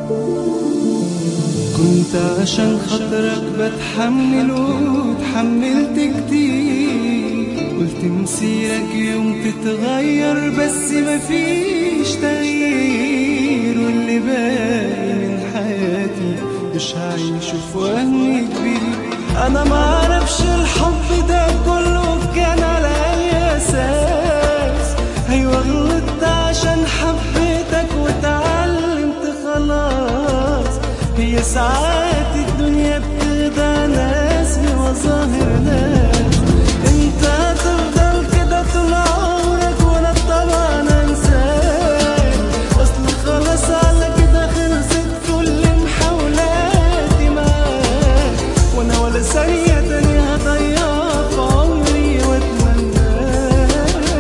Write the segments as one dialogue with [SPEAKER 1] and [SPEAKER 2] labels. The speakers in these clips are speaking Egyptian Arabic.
[SPEAKER 1] كنت عشان خاطرك بتحمل وتحملت كتير قلت مسيرك يوم تتغير بس مفيش تغيير واللي باقي من حياتي مش هعيشه في وهم كبير انا معرفش الحب ده كله كان على اي اساس ايوه غلطت عشان حبيتك واتعلمت خلاص هي ساعات الدنيا بتخدع ناس بمظاهر ناس انت هتفضل كده طول عمرك وانا طبعا انساك اصل خلاص على كده خلصت كل محاولاتي معاك وانا ولا ثانية تانية هضيعها في عمري واتمناك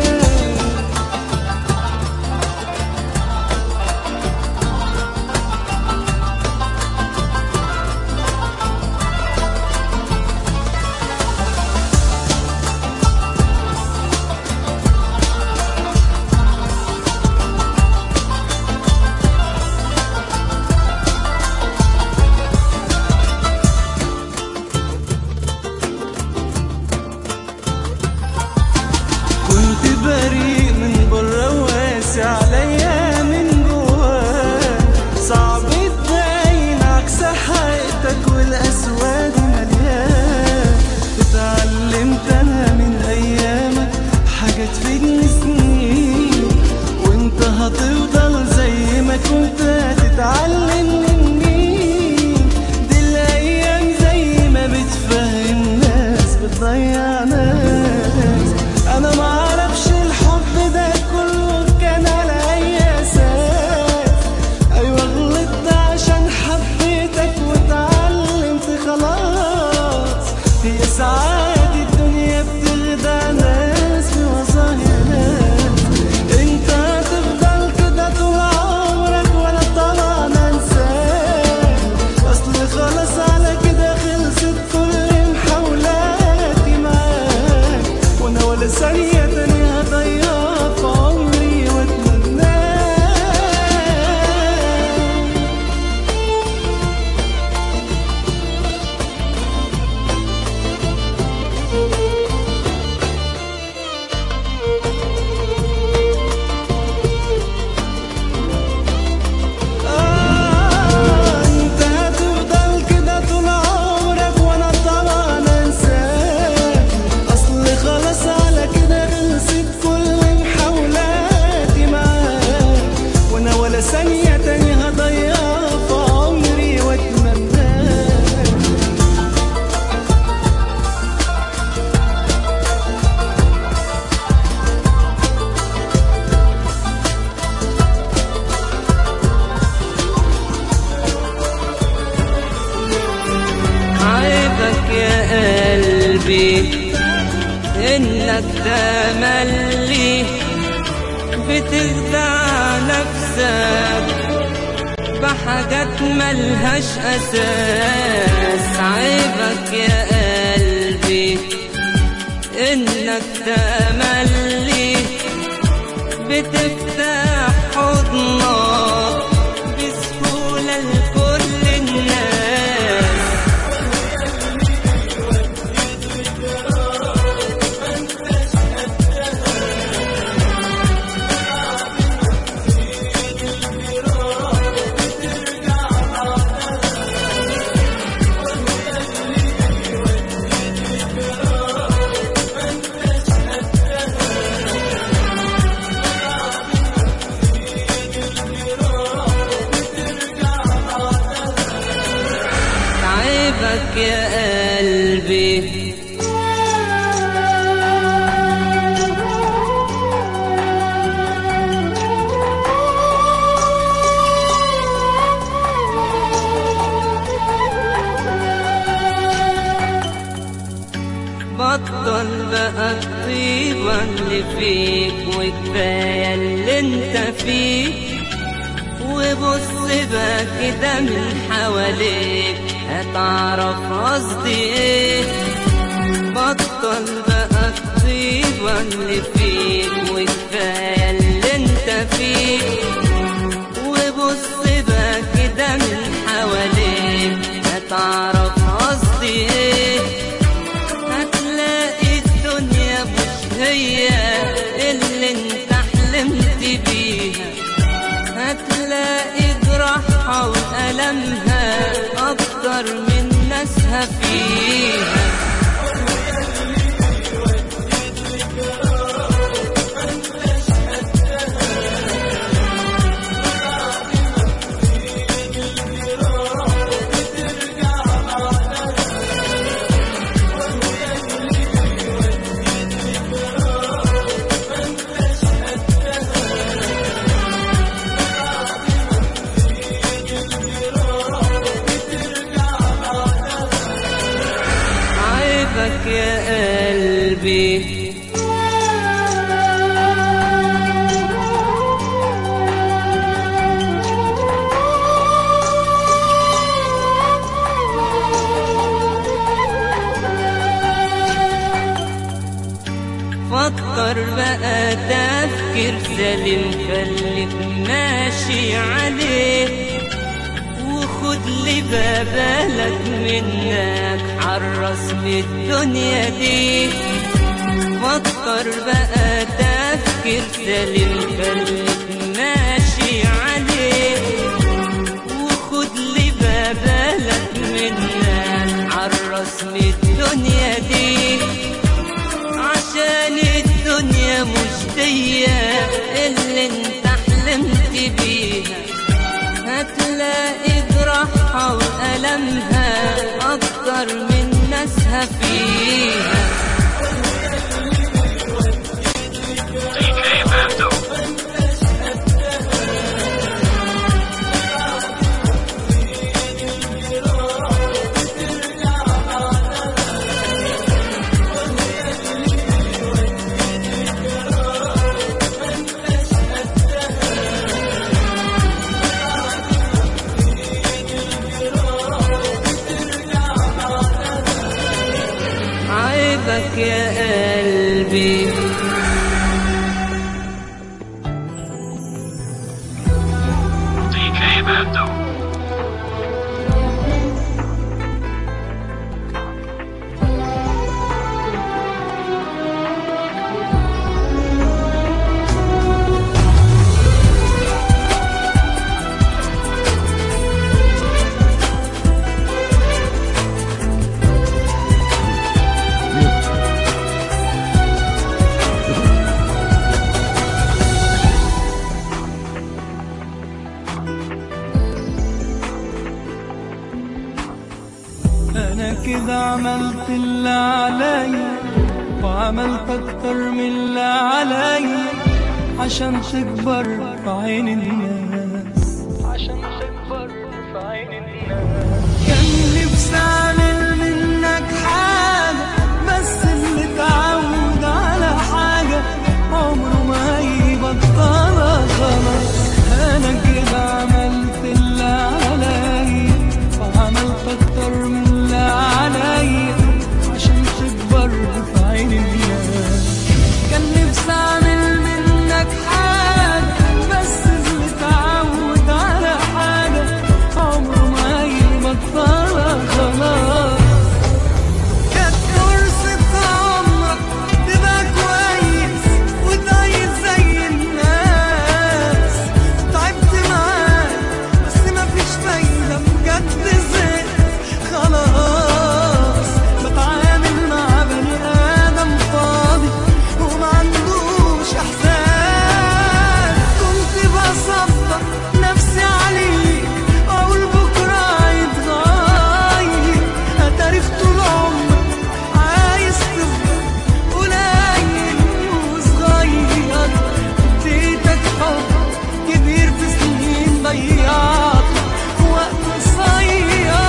[SPEAKER 1] كنت بريء من بره واسع عليا من جواه صعب تبين عكس حقيقتك والاسواد مليان اتعلمت انا من ايامك حاجة تفيدني سنين وانت هتفضل زي ما كنت هتتعلم مني دي الايام زي ما بتفهم ناس بتضيع ناس انا معرفش الحب ده كله كان على اي اساس ايوه غلطت عشان حبيتك واتعلمت خلاص هي ساعات الدنيا بتخدع ناس بمظاهر ناس انت هتفضل كده طول عمرك وانا طبعا انساك اصل خلاص على كده خلصت كل محاولاتي معاك وانا ولا ثانية تانية هضيعها في عمري واتمناك آه، انت هتفضل كده طول عمرك وانا طبعا انساك اصل خلاص على كده خلصت كل محاولاتي معاك وانا ولا ثانية تانية هضيعها في عمري واتمناك
[SPEAKER 2] عيبك يا قلبي انك تملي بتخدع نفسك بحاجات ملهاش اساس عيبك يا قلبي انك تملي بتفتح حضنك بسهولة لكل الناس تعبك يا قلبي بطل بقى الطيبة اللي فيك وكفاية اللي انت فيه وبص بقى كده من حواليك هتعرف قصدي ايه بطل بقى الطيبة اللي فيك وكفاية اللي انت فيه وبص بقى كده وألمها أكتر من ناسها فيها عيبك يا قلبي فكر بقى تفكير سليم خليك ماشي عليه وخد لي بالك منك حرص من الدنيا دي فكر بقى تفكير سليم خليك ماشي عليه وخد لي بالك منك حرص من الدنيا دي عشان الدنيا مش دي اللي انت حلمت بيها هتلاقي جراحها وألمها أكتر من ناسها فيها عيبك يا قلبي
[SPEAKER 3] DJ Mando.
[SPEAKER 1] انا كده عملت اللي عليا وعملت اكتر من اللي عليا عشان تكبر في عين الناس عشان تكبر في عين الناس كان نفسي اعمل منك حاجة بس اللي اتعود على حاجة عمره ما هيبطلها خلاص انا كده عملت اللي عليا وعملت اكتر من اللي عليا عشان تكبر في عين الناس كان نفسي اعمل منك حاجة بس اللي اتعود على حاجة عمره ما هيبطلها خلاص كانت فرصة عمرك تبقى كويس وتعيش زي الناس تعبت معاك بس مفيش فايدة بجد زهقت خلاص بتعامل مع بني آدم فاضي وما عندوش إحساس كنت بصبر نفسي عليك أقول بكرة هيتغير هتعرف طول عمرك عايز تفضل قليل وصغير اديتك حب كبير في سنين ضيعت وقت قصير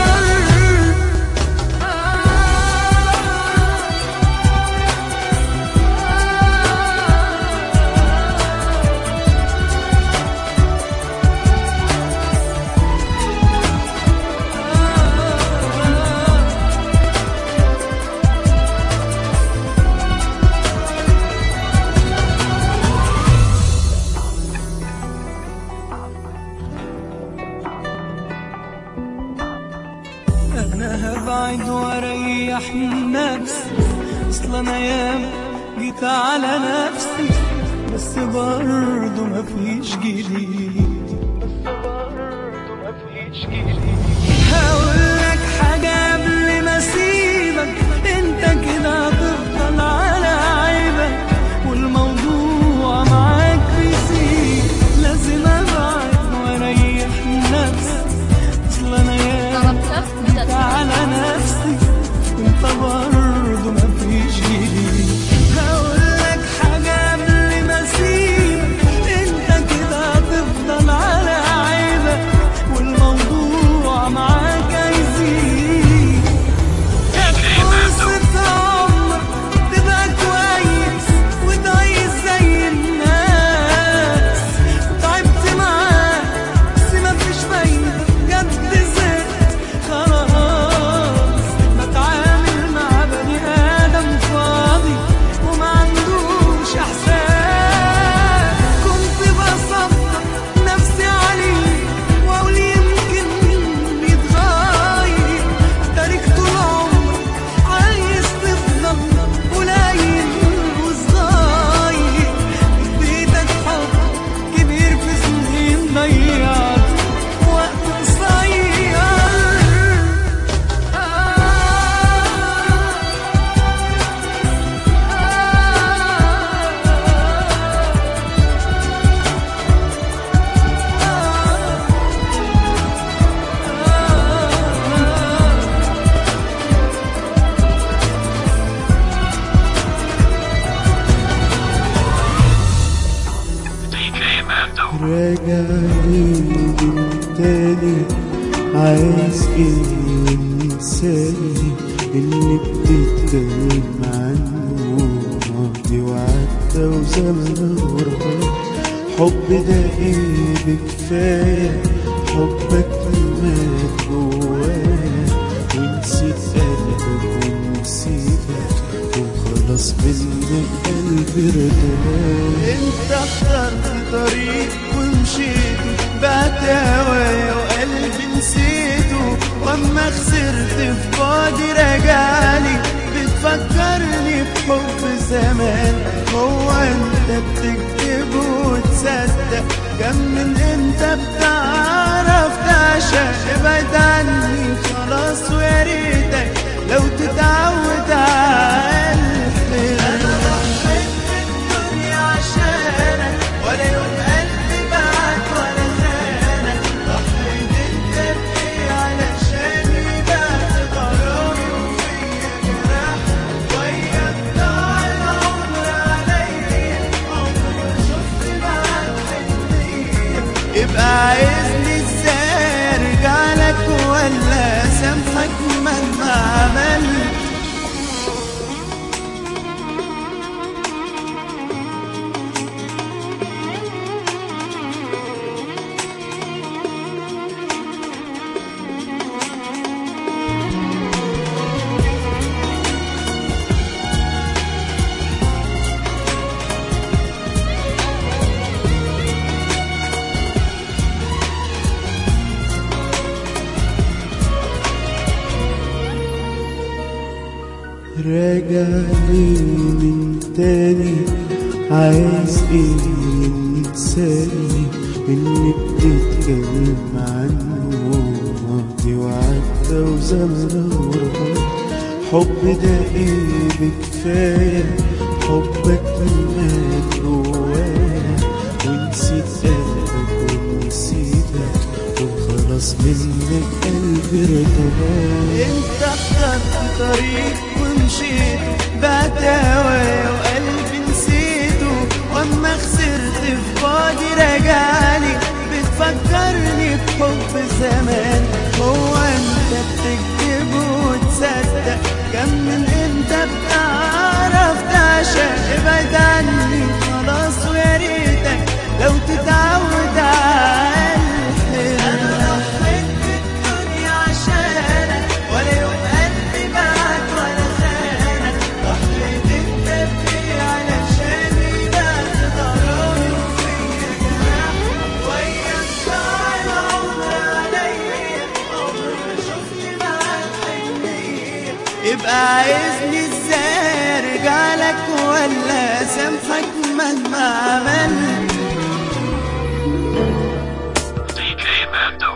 [SPEAKER 1] انا هبعد واريح نفسي اصل انا ياما جيت على نفسي بس برضه مفيش جديد بس برضه مفيش جديد نفسي اصل انا يا
[SPEAKER 3] طلبت
[SPEAKER 1] جيت على نفسي وانت برضه مفيش جديد هقول لك حاجة قبل ما اسيبك انت كده هتفضل على عيبك والموضوع معاك هيزيد فرصة عمرك تبقى كويس وتعيش زي الناس تعبت معاك بس مفيش فايدة بجد زهقت خلاص بتعامل مع بني آدم فاضي وما عندوش إحساس كنت بصبر نفسي عليه وأقول يمكن بيتغير تاريخ طول عمرك عايز تفضل قليل وصغير اديتك حب كبير في سنين ضيعت وقت قصير
[SPEAKER 4] راجع لي من تاني عايز ايه وانساني اللي بتتكلم عنه ماضي وعدى وزمن وراه حب ده ايه بكفاية حبك مات جوايا ونسيت قلبك ونسيتك وخلاص منك قلبي ارتاح انت اخترت طريق ومشيته بعت هوايا وقلبي نسيته واما خسرت في بعدي رجعلي بتفكرني بحب زمان هو انت بتكتب وتصدق كم من انت بتعرف تعشق ابعد عني خلاص ويا ريتك لو تتعود على الحلم الدنيا عشانك ولا يوم قلبي بعد ولا خانك ضحيت انت بايه علشاني بعد غرامي وفيا جراح وياك ضاع العمر عليا عمري ما شفت معاك حنية يبقى عايزني ازاي ارجع لك ولا سامحك مهما عملت راجع لي من تاني عايز ايه ينساني اللي بتتكلم عنه ماضي وعدى وزمن وراه حب ده ايه بكفاية حبك مات جوايا ونسيت قلبك ونسيتك وخلاص منك قلبي ارتاح انت اخترت طريق ومشيت بعت هوايا وقلبي نسيته واما خسرت في بعدي رجعلي بتفكرني بحب زمان هو انت بتكتب وتصدق كم من انت بتعرف تعشق ابعد عني خلاص ويا ريتك لو تتعود على الحلم انا ضحيت بالدنيا عشانك ولا يوم قلبي بعد ولا خانك ضحيت انت بايه علشاني بعد غرامي وفيا جراح وياك ضاع العمر عليا عمري ما شفت معاك حنية يبقى عايزني ازاي ارجع لك ولا سامحك مهما عملت
[SPEAKER 5] DJ Mando.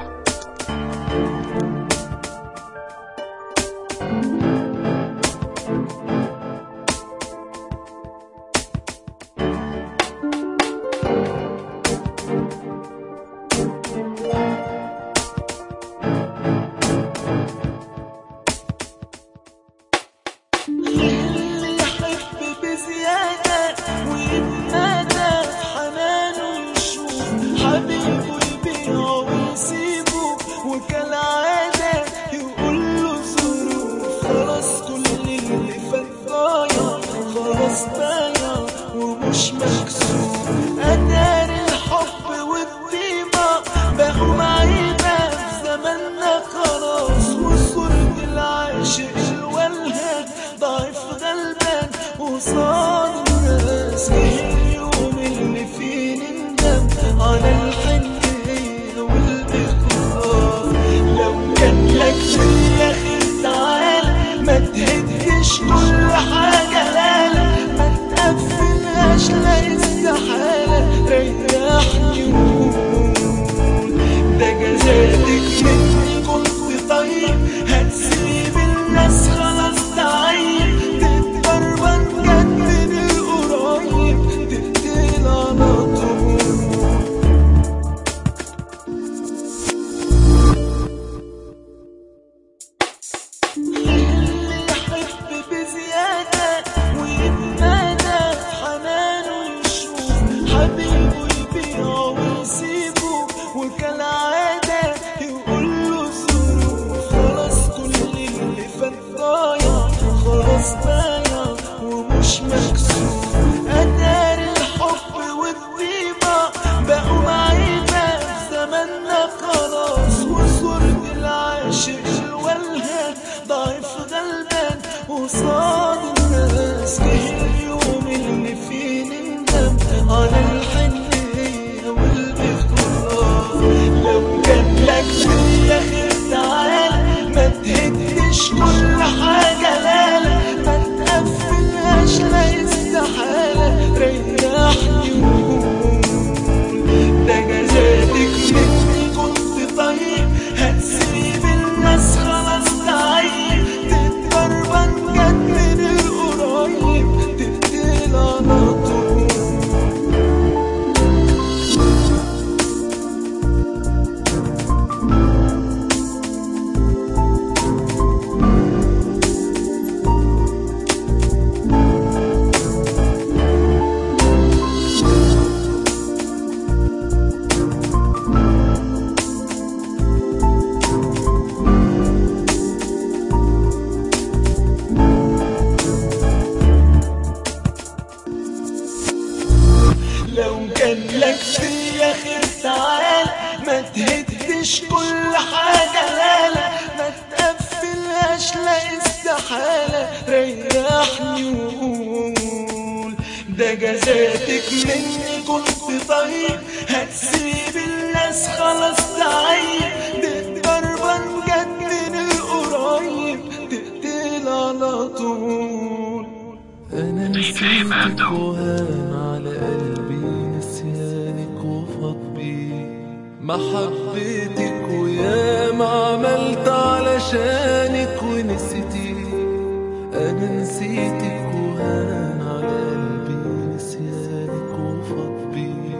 [SPEAKER 3] ذاتك مني كنت طيب هتسيب الناس خلاص تعيب تقدر بجد من القريب تقتل على طول انا نسيتك وهان على قلبي نسيانك وفاض بيه محبتك ويا ما عملت علشانك ونسيتي انا نسيتك وهان على قلبي نسيانك وفاض بيه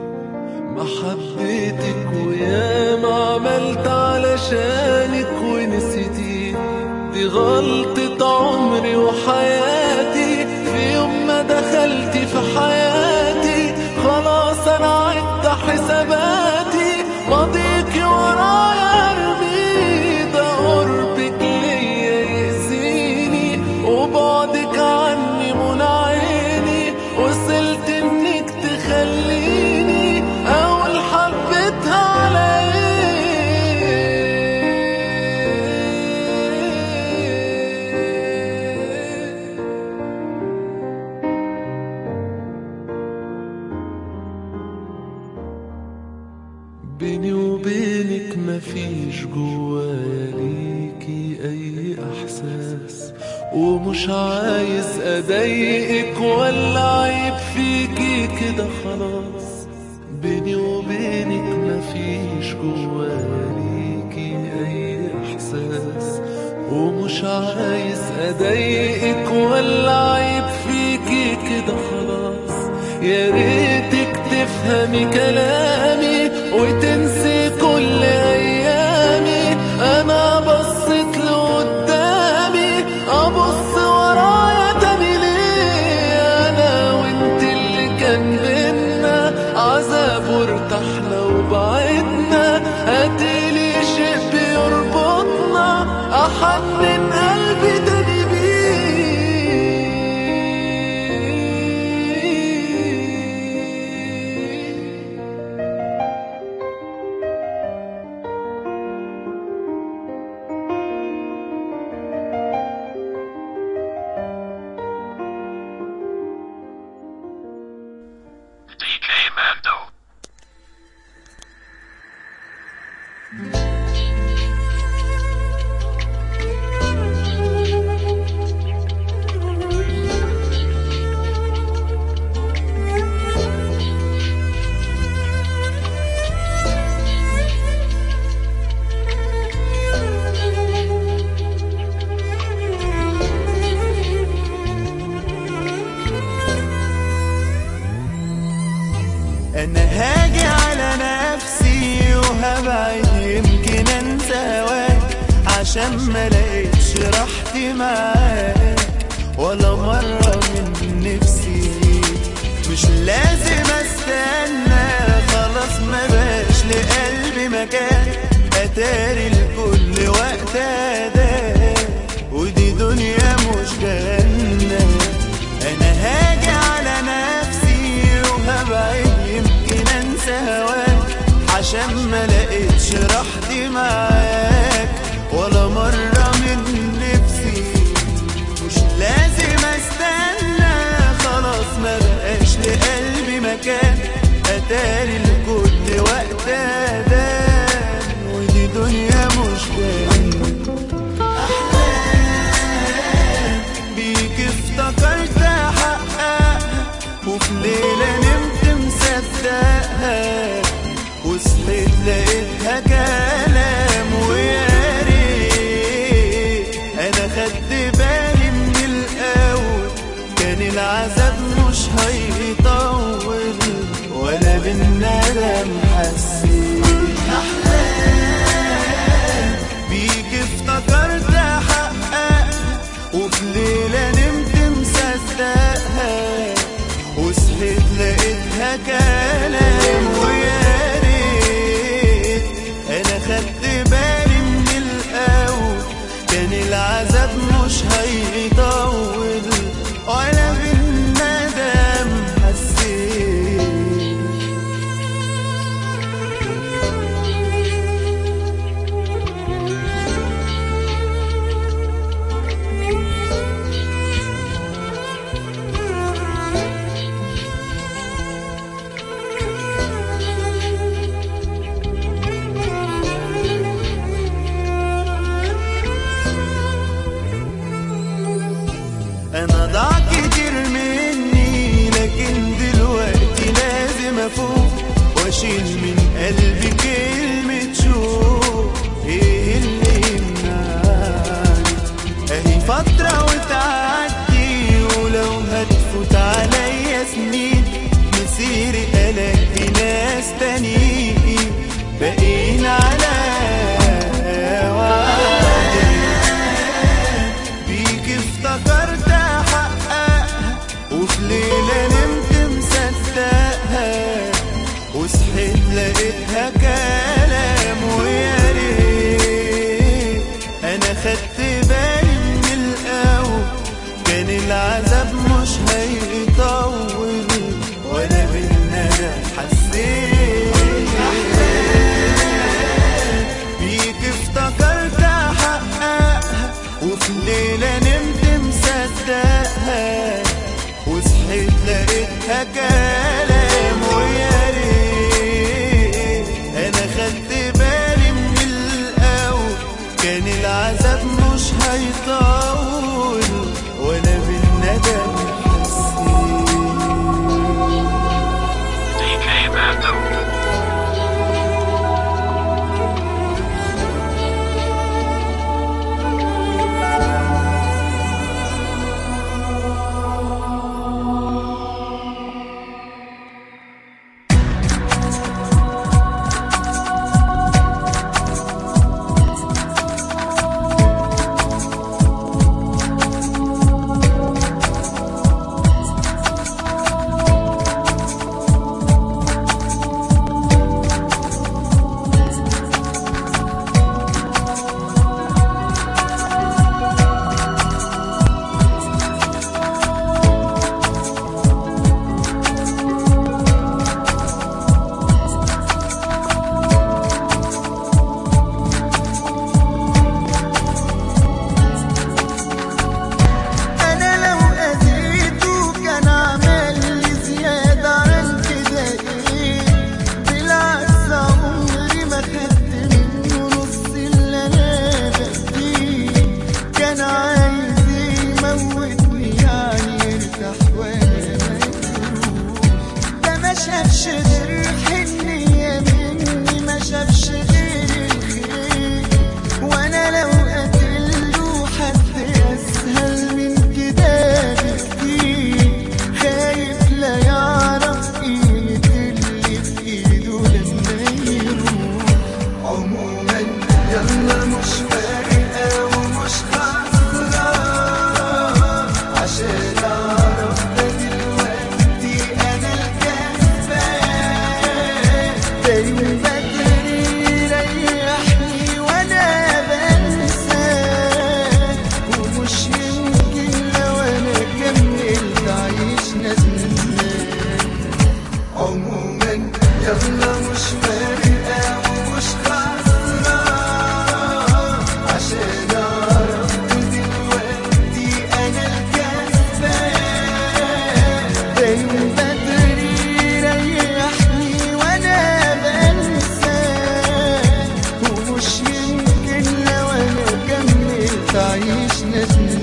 [SPEAKER 3] محبتك ويا ما عملت علشانك ونسيتي دي غلطة عمري وحياتي في يوم ما دخلتي في حياتي خلاص انا عدت حساباتي ماضيكي ورايا ارمي ده قربك ليا يأذيني وبعدك عني منى عيني وصلت انك تخليني اول حبيتها على ايه بيني وبينك مفيش جوايا ليكي اي احساس ومش عايز اضايقك ولا عيب فيكي كده خلاص بيني وبينك مفيش جوايا ليكي اي احساس ومش عايز اضايقك ولا عيب فيكي كده خلاص يا ريتك تفهمي كلامي وتنسي كل ايامي انا بصيت لقدامي ابص ورايا تاني ليه انا وانت اللي كان بينا عذاب وارتحنا وبعدنا هاتيلي شيء بيربطنا احنن قلبي تاني بيه
[SPEAKER 5] DK Mando.
[SPEAKER 1] انا هاجي على نفسي وهبعد يمكن انسى هواك عشان ما لقيتش راحتي معاك ولا مرة من نفسي مش لازم استنى خلاص ما بقاش لقلبي مكان اتاري لكل وقت اداه ودي دنيا مش جنة انا هاجي على نفسي وهبعد يمكن انسى هواك عشان ما لقيتش راحتي معاك ولا مرة من نفسي مش لازم استنى خلاص ما بقاش لقلبي مكان اتاري لكل وقت اذان ودي دنيا مش جنة بيك افتكرت احققها وفي ليلة نمت مصدقها وصحيت لقيتها كلام واشيل من قلبي كلمة شوق ايه اللي يمنعني اهي فترة وتعدي ولو هتفوت عليا سنين مسيري الاقي ناس تانيين باقيين على وعدي بيك افتكرت احققها وفي ليلة نمت مصدقها وصحيت لقيتها كلام ويا ريت انا خدت بالي من الاول كان العذاب مش هيطول وانا بالندى حسيت بيك افتكرت احققها وفي ليلة نمت مصدقها وصحيت لقيتها كلام ويا ريت انا خدت بالي من الاول كان العذاب مش هيطول وانا بالندم حسيت
[SPEAKER 5] DK Mando.
[SPEAKER 1] انا لو اذيته كان عمل لي زيادة عن كده ايه بالعكس عمري ما خدت منه نص اللي انا بديه كان عايز يموتني يعني يرتاح وانا مجروح ده ما شافش غير حنية مني ما شافش غير الخير وانا لو قتلته حد اسهل من كده بكتير خايف لا يعرف قيمة اللي في ايده لما يروح عموما يلا مش فارقة ومش خسران عشان اعرف ده دلوقتي انا الكسبان دايما بدري ريحني وانا بنساه ومش يمكن لو انا كملت اعيش ندمان عموما يلا مش فارقة ومش خسران عشان اعرف دلوقتي انا الكسبان دايما بدري ريحني وانا بنساه ومش يمكن لو انا كملت اعيش ندمان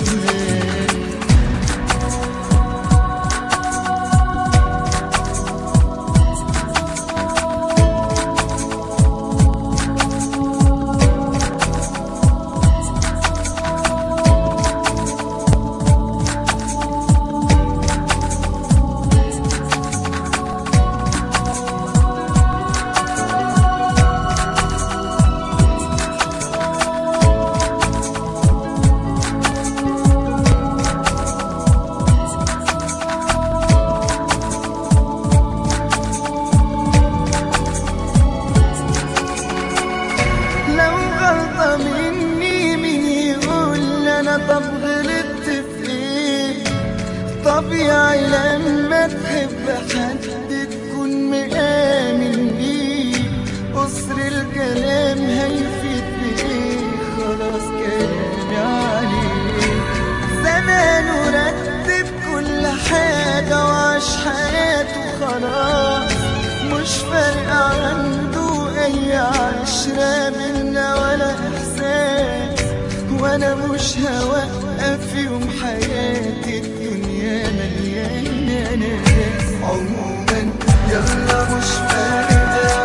[SPEAKER 1] لو غلطة مني مين يقول انا طب غلطت في ايه طبيعي لما تحب حد تكون مآمن ليه قصر الكلام هيفيد بايه خلاص كلامي عليه زمانه رتب كل حاجة وعاش حياته خلاص مش فارقة عنده أي عشرة منا ولا إحساس وأنا مش هوقف يوم حياتي الدنيا مليانة ناس عموما يلا مش فارقة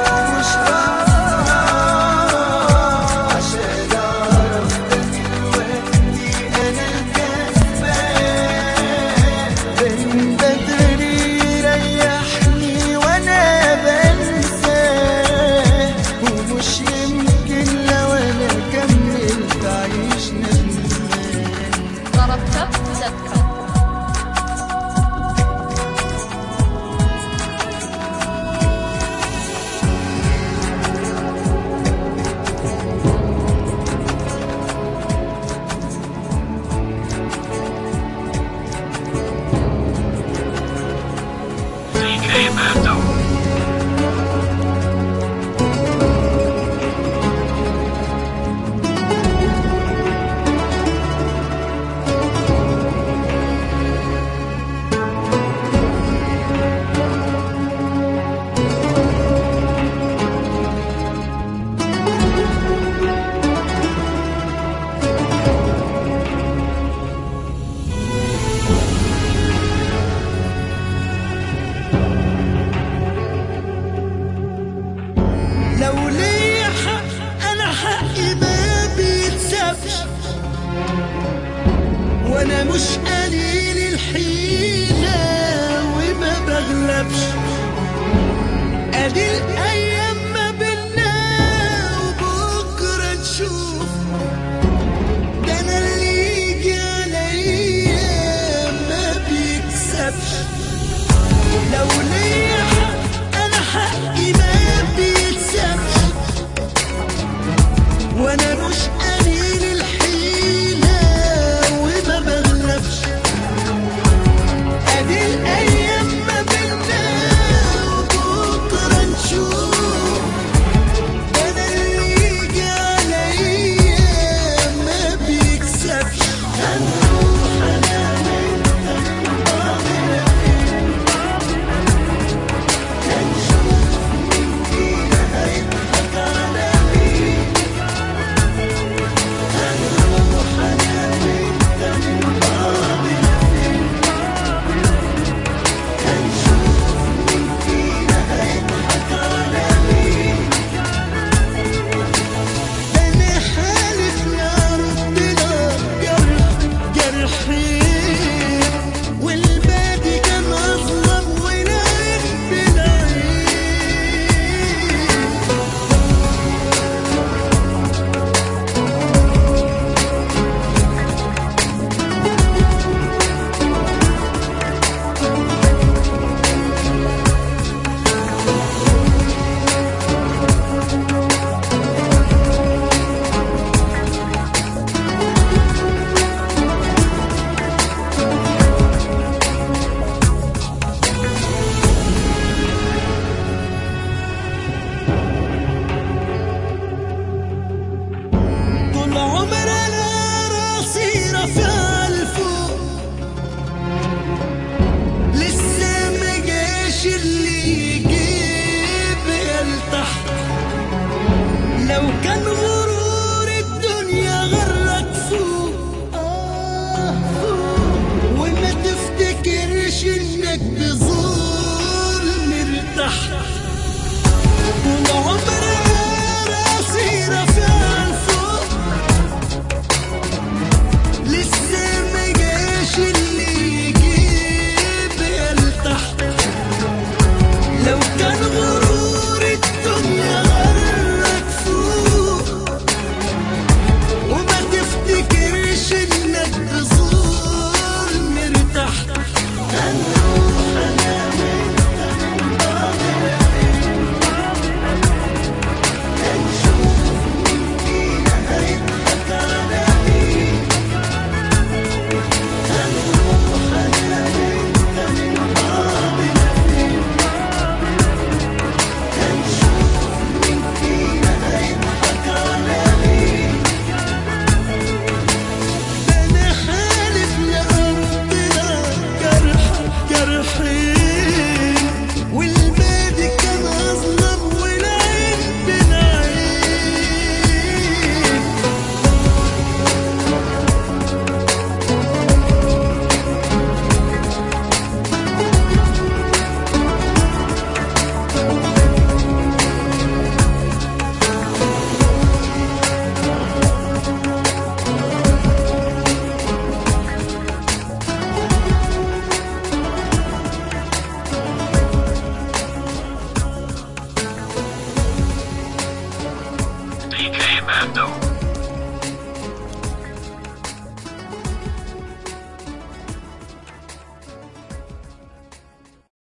[SPEAKER 1] وانا مش قليل الحيلة وما بغلبش ادي الايام ما بينا وبكره نشوف ده انا اللي يجي عليا ما بيكسبش لو ليا حق انا حقي ما بيتسابش وانا مش